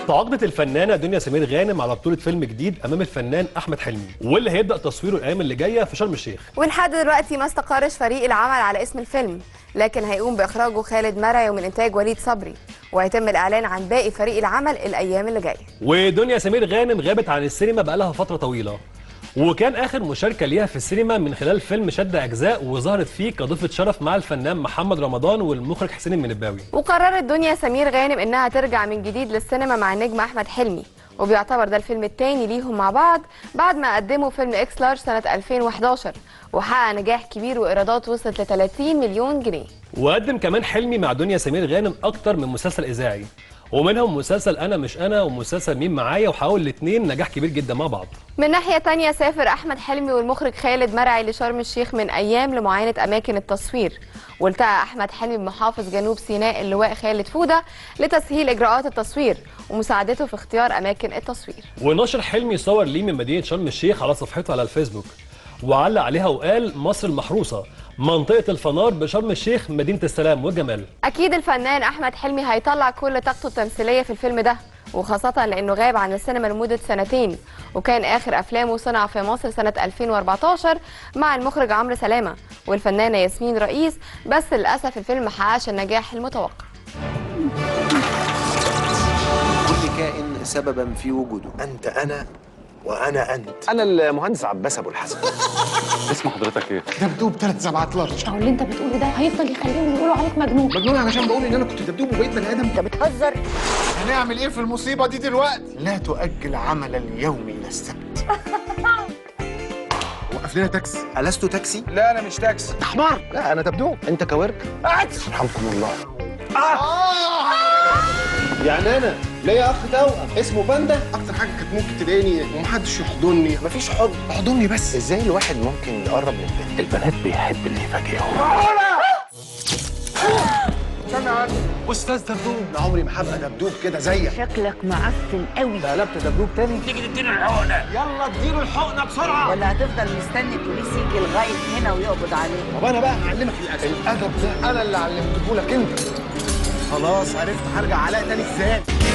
وتعاقدت الفنانه دنيا سمير غانم على بطوله فيلم جديد امام الفنان احمد حلمي واللي هيبدا تصويره الايام اللي جايه في شرم الشيخ ولحد دلوقتي ما استقرش فريق العمل على اسم الفيلم لكن هيقوم باخراجه خالد مرعي ومن انتاج وليد صبري وهيتم الاعلان عن باقي فريق العمل الايام اللي جايه ودنيا سمير غانم غابت عن السينما بقالها فتره طويله وكان اخر مشاركه ليها في السينما من خلال فيلم شد اجزاء وظهرت فيه كضيفه شرف مع الفنان محمد رمضان والمخرج حسين المنباوي وقررت دنيا سمير غانم انها ترجع من جديد للسينما مع النجم احمد حلمي وبيعتبر ده الفيلم الثاني ليهم مع بعض بعد ما قدموا فيلم اكس لارج سنه 2011 وحقق نجاح كبير وايرادات وصلت ل 30 مليون جنيه وقدم كمان حلمي مع دنيا سمير غانم اكتر من مسلسل اذاعي ومنهم مسلسل انا مش انا ومسلسل مين معايا وحاول الاثنين نجاح كبير جدا مع بعض من ناحية تانية سافر أحمد حلمي والمخرج خالد مرعي لشرم الشيخ من أيام لمعاينة أماكن التصوير والتقى أحمد حلمي بمحافظ جنوب سيناء اللواء خالد فودة لتسهيل إجراءات التصوير ومساعدته في اختيار أماكن التصوير ونشر حلمي صور ليه من مدينه شرم الشيخ على صفحته على الفيسبوك وعلق عليها وقال مصر المحروسه منطقه الفنار بشرم الشيخ مدينه السلام والجمال أكيد الفنان أحمد حلمي هيطلع كل طاقته التمثيلية في الفيلم ده وخاصة لأنه غاب عن السينما لمدة سنتين وكان آخر أفلامه صنع في مصر سنة 2014 مع المخرج عمرو سلامة والفنانة ياسمين رئيس بس للأسف الفيلم محققش النجاح المتوقع كل كائن سببا في وجوده انت انا وانا انت انا المهندس عباس ابو الحسن اسم حضرتك ايه؟ دبدوب ثلاث سبعات لارج او اللي انت بتقوله ده هيفضل يخليهم يقولوا عليك مجنون مجنون علشان بقول ان انا كنت دبدوب وبقيت بني ادم انت بتهزر هنعمل ايه في المصيبه دي دلوقتي لا تؤجل عمل اليوم الى السبت وقف لنا تاكسي ألست تاكسي؟ لا انا مش تاكسي حمار لا انا دبدوب انت كوارك يرحمكم الله يعني انا ليا اخ توأم اسمه باندا اكتر حاجه كانت ممكن تضايقني ومحدش يحضني مفيش حضن احضني بس ازاي الواحد ممكن يقرب من البنت البنات بيحب اللي يفاجئهم استاذ دبدوب انا عمري ما هبقى دبدوب كده زيك شكلك معفن قوي قلبت دبدوب تاني يلا اديله الحقنه بسرعه ولا هتفضل مستني البوليس يجي لغايه هنا ويقبض عليه طب انا بقى هعلمك الادب الادب ده انا اللي علمته لك انت خلاص عرفت هرجع علاء تاني ازاي